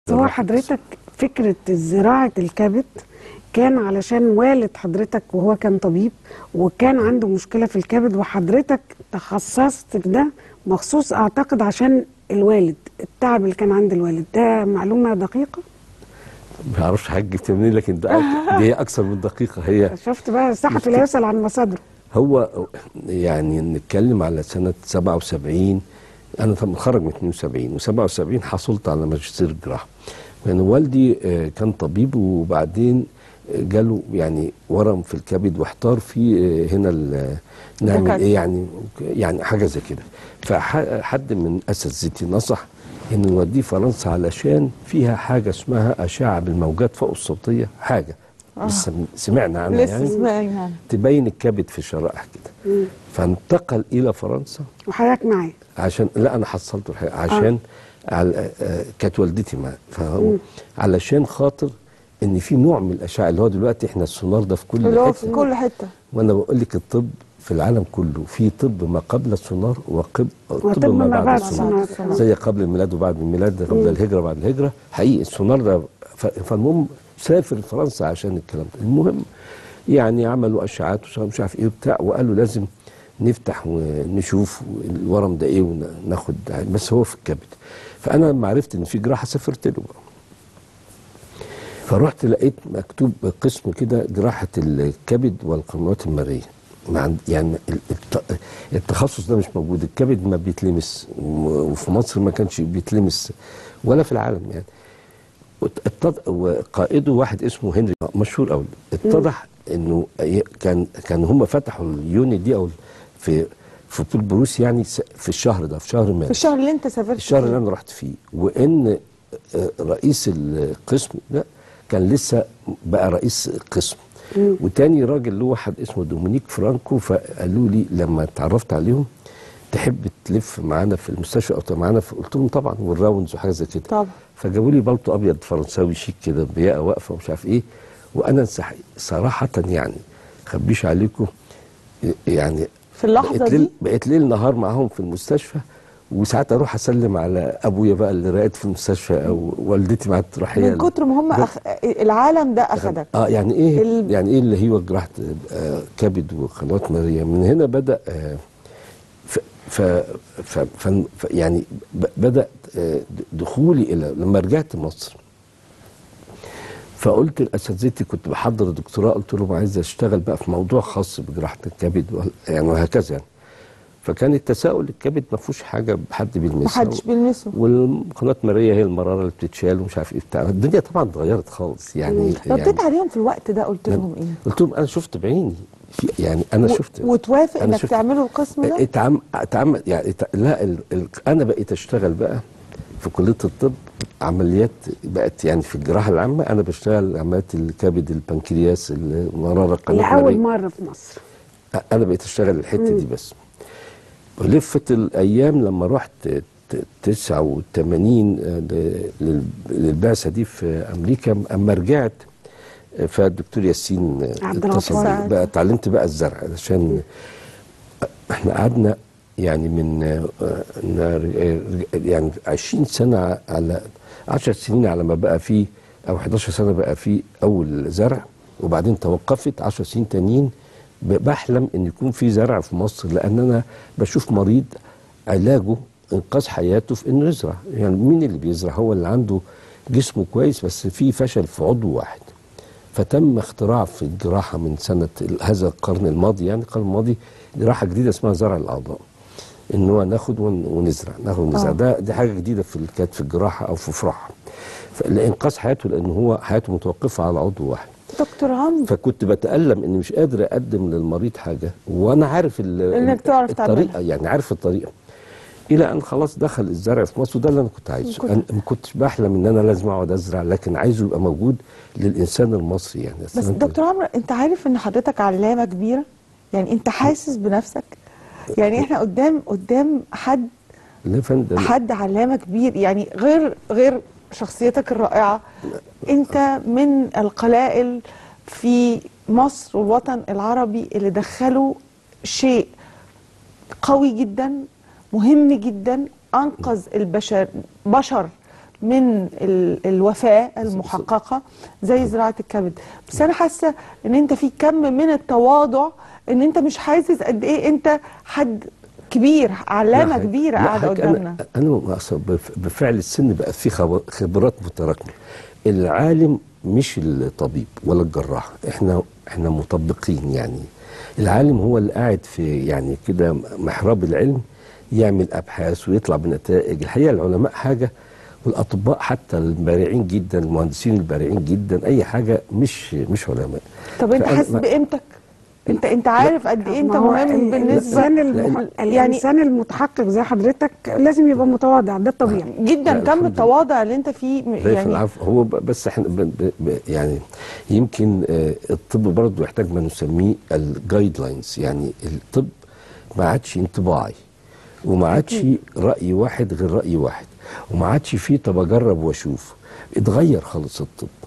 هو حضرتك فكرة زراعة الكبد كان علشان والد حضرتك وهو كان طبيب وكان عنده مشكلة في الكبد وحضرتك تخصصت في ده مخصوص أعتقد عشان الوالد التعب اللي كان عند الوالد ده معلومة دقيقة ما اعرفش حاجه جبت منين لكن ده دي هي اكثر من دقيقه هي شفت بقى الصحفي لا يسأل عن مصادره هو يعني نتكلم على سنه 77 انا طبعا متخرج من 72 و77 حصلت على ماجستير الجراحه يعني والدي آه، كان طبيب وبعدين جاله يعني ورم في الكبد واحتار في آه، هنا ال- نعمل دكاترة. ايه يعني يعني حاجه زي كده فحد من اساتذتي نصح ان نوديه فرنسا علشان فيها حاجه اسمها اشعه بالموجات فوق الصوتيه حاجه آه. لسه سمعنا عنها لسه يعني سمعنا تبين الكبد في شرائح كده مم. فانتقل الى فرنسا وحضرتك معايا عشان لا انا حصلته الحقيقه عشان على آه، كانت والدتي معاه فهو علشان خاطر ان في نوع من الاشعه اللي هو دلوقتي احنا السونار ده في كل اللي هو حته في كل حته وانا بقول لك الطب في العالم كله في طب ما قبل السونار وطب وطب ما ما بعد بعد السونار السونار. زي قبل الميلاد وبعد الميلاد قبل الهجره وبعد الهجره حقيقي السونار ده ف- فالمهم سافر فرنسا عشان الكلام ده المهم يعني عملوا اشعاعات ومش عارف ايه وبتاع وقالوا لازم نفتح ونشوف الورم ده ايه وناخد بس هو في الكبد فانا لما عرفت ان في جراحه سافرت له بقى فرحت لقيت مكتوب قسم كده جراحه الكبد والقنوات المريه ما عند- يعني ال- الت- التخصص ده مش موجود الكبد ما بيتلمس و- وفي مصر ما كانش بيتلمس ولا في العالم يعني وات- اتض- وقائده واحد اسمه هنري مشهور قوي اتضح انه ي- كان كان هم فتحوا اليونت دي او في في طول بروس يعني س- في الشهر ده في شهر مارس في الشهر اللي انت سافرت الشهر فيه. اللي انا رحت فيه وان آه، رئيس القسم ده كان لسه بقى رئيس قسم وتاني راجل له واحد اسمه دومينيك فرانكو فقالوا لي لما اتعرفت عليهم تحب تلف معانا في المستشفى او معانا في قلت لهم طبعا والراوندز وحاجه زي كده طبعا. فجابوا لي بلطو ابيض فرنساوي شيك كده بياقه واقفه ومش عارف ايه وانا صح- صراحه يعني خبيش عليكم يعني في اللحظة بقيت ليل دي؟ بقيت ليل نهار معاهم في المستشفى وساعات اروح اسلم على ابويا بقى اللي راقد في المستشفى او والدتي معاها تروح هي من كتر ما هم ده- أخ... العالم ده اخدك اه يعني ايه ال- يعني ايه اللي هو جراحه آه كبد وقنوات مريه من هنا بدا آه ف ف ف ف ف يعني ب- بدا آه دخولي الى لما رجعت مصر فقلت لاساتذتي كنت بحضر الدكتوراه قلت لهم عايز اشتغل بقى في موضوع خاص بجراحه الكبد وال- يعني وهكذا يعني فكان التساؤل الكبد ما فيهوش حاجه حد بيلمسها محدش بيلمسه والقناه ماريه هي المراره اللي بتتشال ومش عارف ايه بتاع الدنيا طبعا اتغيرت خالص يعني رديت عليهم في الوقت ده قلت لهم ايه قلت لهم انا شفت بعيني في يعني انا و- شفت وتوافق أنا انك شفت- تعملوا القسم ده اتعم اتعم يعني ات... لا ال... ال... انا بقيت اشتغل بقى في كليه الطب عمليات بقت يعني في الجراحه العامه انا بشتغل عمليات الكبد البنكرياس المراره القناه لأول المرئية. مرة في مصر انا بقيت اشتغل الحته دي بس لفت الايام لما رحت ت- 89 ل- لل- للبعثه دي في امريكا اما رجعت فالدكتور ياسين عبد اتصل الغفار. بي. بقى اتعلمت بقى الزرع علشان احنا قعدنا يعني من آه، آه، يعني 20 سنه على 10 سنين على ما بقى فيه او 11 سنه بقى فيه اول زرع وبعدين توقفت 10 سنين تانيين ب- بحلم ان يكون في زرع في مصر لان انا بشوف مريض علاجه انقاذ حياته في انه يزرع يعني مين اللي بيزرع هو اللي عنده جسمه كويس بس في فشل في عضو واحد فتم اختراع في الجراحة من سنة ال- هذا القرن الماضي يعني القرن الماضي جراحة جديدة اسمها زرع الأعضاء إن هو ناخد ون- ونزرع ناخد ونزرع آه. ده دي حاجة جديدة في ال- كانت في الجراحة أو في فراحة لإنقاذ حياته لأن هو حياته متوقفة على عضو واحد دكتور عمرو فكنت بتألم إني مش قادر أقدم للمريض حاجة وأنا عارف ال- إنك تعرف الطريقة تعملها. يعني عارف الطريقة إلى أن خلاص دخل الزرع في مصر وده اللي أنا كنت عايزه كنت- أنا ما كنتش بحلم إن أنا لازم أقعد أزرع لكن عايزه يبقى موجود للإنسان المصري يعني بس دكتور عمرو انت عارف ان حضرتك علامه كبيره يعني انت حاسس بنفسك يعني احنا قدام قدام حد لا يا فندم حد علامه كبير يعني غير غير شخصيتك الرائعه انت من القلائل في مصر والوطن العربي اللي دخلوا شيء قوي جدا مهم جدا انقذ البشر بشر من ال- الوفاه المحققه زي زراعه الكبد بس انا حاسه ان انت في كم من التواضع ان انت مش حاسس قد ايه انت حد كبير علامه لا، كبيره لا، قاعده حضرتك قدامنا انا انا أصل بف- بفعل السن بقى في خب- خبرات متراكمه العالم مش الطبيب ولا الجراح احنا احنا مطبقين يعني العالم هو اللي قاعد في يعني كده محراب العلم يعمل ابحاث ويطلع بنتائج الحقيقه العلماء حاجه والاطباء حتى البارعين جدا المهندسين البارعين جدا اي حاجه مش مش علماء طب انت فأنا- حاسس ما- بقيمتك انت انت عارف قد ايه انت ما هو مهم ال- بالنسبه الانسان المح... يعني الانسان المتحقق زي حضرتك لازم يبقى متواضع ده الطبيعي جدا لا، كم الحمد لله. التواضع اللي انت فيه م- لا يعني يعني العفو هو ب- بس احنا ب ب ب يعني يمكن آه، الطب برضه يحتاج ما نسميه الجايد لاينز يعني الطب ما عادش انطباعي وما عادش راي واحد غير راي واحد وما عادش فيه طب اجرب واشوف اتغير خالص الطب